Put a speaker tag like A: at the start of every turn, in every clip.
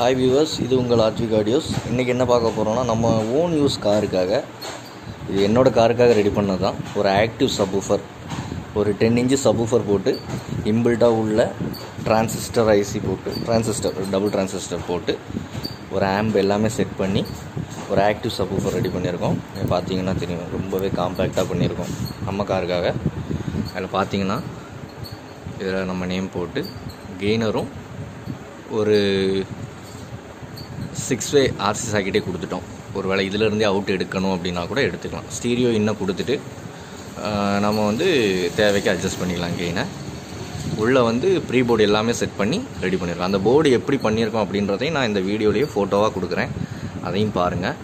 A: hi viewers இது உங்கள் Arctic audios இன்றைக்கி என்ன பார்க்க போகிறோம்னா நம்ம ஓன் யூஸ் காருக்காக இது என்னோடய காருக்காக ரெடி பண்ணது தான் ஒரு ஆக்டிவ் சப்வூஃபர் ஒரு டென் இன்ச்சு சப்வூஃபர் போட்டு இம்பிள்டாக உள்ள டிரான்சிஸ்டர் ஐசி போட்டு டிரான்சிஸ்டர் டபுள் டிரான்சிஸ்டர் போட்டு ஒரு ஆம்ப் எல்லாமே செட் பண்ணி ஒரு ஆக்டிவ் சப்வூஃபர் ரெடி பண்ணியிருக்கோம் இது பார்த்தீங்கன்னா தெரியும் ரொம்பவே காம்பேக்டாக பண்ணியிருக்கோம் நம்ம காருக்காக அதில் பார்த்தீங்கன்னா இதில் நம்ம நேம் போட்டு கெய்னரும் ஒரு சிக்ஸ் வே ஆர்சி சாக்கெட்டே கொடுத்துட்டோம் ஒரு வேளை இதிலேருந்தே அவுட் எடுக்கணும் அப்படின்னா கூட எடுத்துக்கலாம் ஸ்டீரியோ இன்னும் கொடுத்துட்டு ஆஹ், நம்ம வந்து தேவைக்கு அட்ஜஸ்ட் பண்ணிக்கலாம் கெயினை உள்ளே வந்து ப்ரீ போர்டு எல்லாமே செட் பண்ணி ரெடி பண்ணியிருக்கோம் அந்த போர்டு எப்படி பண்ணியிருக்கோம் அப்படின்றதையும் நான் இந்த வீடியோலேயே ஃபோட்டோவாக கொடுக்குறேன் அதையும் பாருங்கள்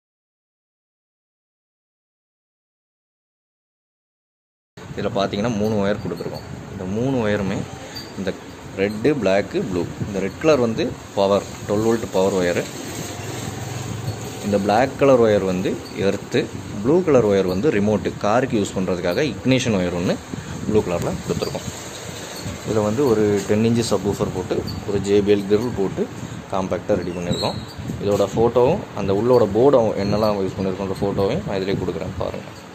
A: இதில் பார்த்தீங்கன்னா மூணு ஒயர் கொடுத்துருக்கோம் இந்த மூணு ஒயருமே இந்த ரெட்டு பிளாக்கு ப்ளூ இந்த ரெட் கலர் வந்து power twelve volt power wire இந்த Black கலர் ஒயர் வந்து எர்த்து ப்ளூ கலர் ஒயர் வந்து ரிமோட்டு காருக்கு யூஸ் பண்ணுறதுக்காக இக்னேஷன் ஒயர் ஒன்று ப்ளூ கலரில் கொடுத்துருக்கோம் இதில் வந்து ஒரு டென் இன்ச்சு சப்வூஃபர் போட்டு ஒரு ஜேபிஎல் கிரில் போட்டு காம்பேக்டாக ரெடி பண்ணியிருக்கோம் இதோட ஃபோட்டோவும் அந்த உள்ளோட போர்டும் என்னெல்லாம் யூஸ் பண்ணியிருக்கோன்ற ஃபோட்டோவையும் நான் இதிலே கொடுக்குறேன் பாருங்கள்